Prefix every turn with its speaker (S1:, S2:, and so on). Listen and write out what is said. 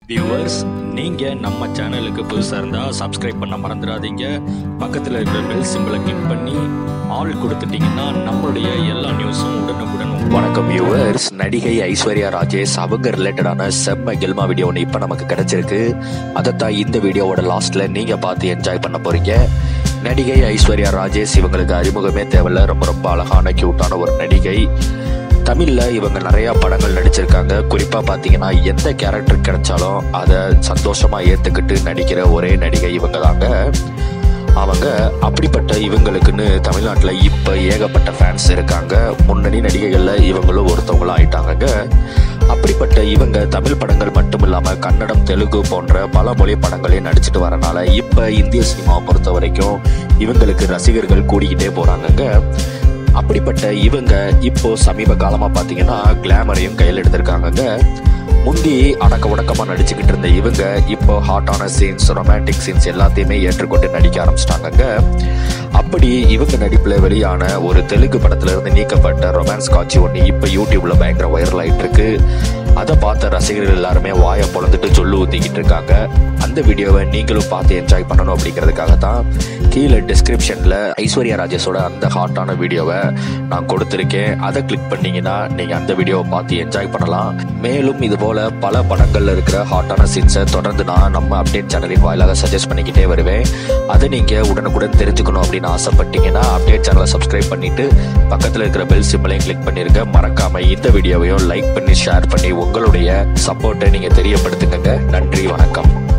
S1: viewers நீங்க நம்ம சேனலுக்கு புதுசா இருந்தா சப்ஸ்கிரைப் பண்ண மறந்துடாதீங்க பக்கத்துல இருக்கிற பெல் சிம்பிளை கிளிக் பண்ணி ஆல் கொடுத்துட்டீங்கன்னா நம்மளுடைய எல்லா நியூஸும் உடனுக்குடன் உங்க-
S2: வணக்கம் வியூவர்ஸ் நடிகை ஐஸ்வர்யா ராஜேஷ் அவங்க ரிலேட்டடான செம்ம கில்மா வீடியோ ஒன்று இப்போ நமக்கு கிடைச்சிருக்கு அதைத்தான் இந்த வீடியோவோட லாஸ்ட்ல நீங்க பார்த்து என்ஜாய் பண்ண போறீங்க நடிகை ஐஸ்வர்யா ராஜேஷ் இவங்களுக்கு அறிமுகமே தேவையில்ல ரொம்ப ரொம்ப அழகான கியூட்டான ஒரு நடிகை தமிழ்ல இவங்க நிறைய படங்கள் நடிச்சிருக்காங்க குறிப்பா பாத்தீங்கன்னா எந்த கேரக்டர் கிடைச்சாலும் அதை சந்தோஷமா ஏத்துக்கிட்டு நடிக்கிற ஒரே நடிகை இவங்க தாங்க அவங்க அப்படிப்பட்ட இவங்களுக்குன்னு தமிழ்நாட்டில் இப்போ ஏகப்பட்ட ஃபேன்ஸ் இருக்காங்க முன்னணி நடிகைகளில் இவங்களும் ஒருத்தவங்களும் ஆயிட்டாங்கங்க அப்படிப்பட்ட இவங்க தமிழ் படங்கள் மட்டும் இல்லாமல் கன்னடம் தெலுங்கு போன்ற பல மொழி படங்களையும் நடிச்சிட்டு வரனால இப்போ இந்திய சினிமாவை பொறுத்த வரைக்கும் இவங்களுக்கு ரசிகர்கள் கூடிக்கிட்டே போறாங்கங்க அப்படிப்பட்ட இவங்க இப்போ சமீப காலமா பாத்தீங்கன்னா கிளாமரையும் கையில் எடுத்திருக்காங்கங்க முந்தி அடக்க உடக்கமா நடிச்சுக்கிட்டு இருந்த இவங்க இப்போ ஹாட்டான சீன்ஸ் ரொமான்டிக் சீன்ஸ் எல்லாத்தையுமே ஏற்றுக்கொண்டு நடிக்க ஆரம்பிச்சிட்டாங்கங்க அப்படி இவங்க நடிப்புல வெளியான ஒரு தெலுங்கு படத்துல இருந்து நீக்கப்பட்ட ரொமான்ஸ் காட்சி ஒன்று இப்போ யூடியூப்ல பயங்கர வைரல் ஆயிட்டு இருக்கு அதை பார்த்த ரசிகர்கள் எல்லாருமே வாயை பொழந்துட்டு சொல்லு ஊத்திக்கிட்டு இருக்காங்க அந்த வீடியோவை நீங்களும் பார்த்து என்ஜாய் பண்ணணும் அப்படிங்கிறதுக்காக தான் கீழே டிஸ்கிரிப்ஷன்ல ஐஸ்வர்யா ராஜேஷோட அந்த ஹாட்டான வீடியோவை நான் கொடுத்துருக்கேன் அதை கிளிக் பண்ணீங்கன்னா நீங்க அந்த வீடியோவை பார்த்து என்ஜாய் பண்ணலாம் மேலும் இது போல பல படங்கள்ல இருக்கிற ஹாட்டான சீன்ஸை தொடர்ந்து நான் நம்ம அப்டேட் சேனலின் வாயிலாக சஜஸ்ட் பண்ணிக்கிட்டே வருவேன் அதை நீங்க உடனுக்குடன் தெரிஞ்சுக்கணும் அப்படின்னு ஆசைப்பட்டீங்கன்னா அப்டேட் சேனலை சப்ஸ்கிரைப் பண்ணிட்டு பக்கத்துல இருக்கிற பெல் சிம்பிளையும் கிளிக் பண்ணிருங்க மறக்காம இந்த வீடியோவையும் லைக் பண்ணி ஷேர் பண்ணி உங்களுடைய சப்போர்ட்டை நீங்க தெரியப்படுத்துங்க நன்றி வணக்கம்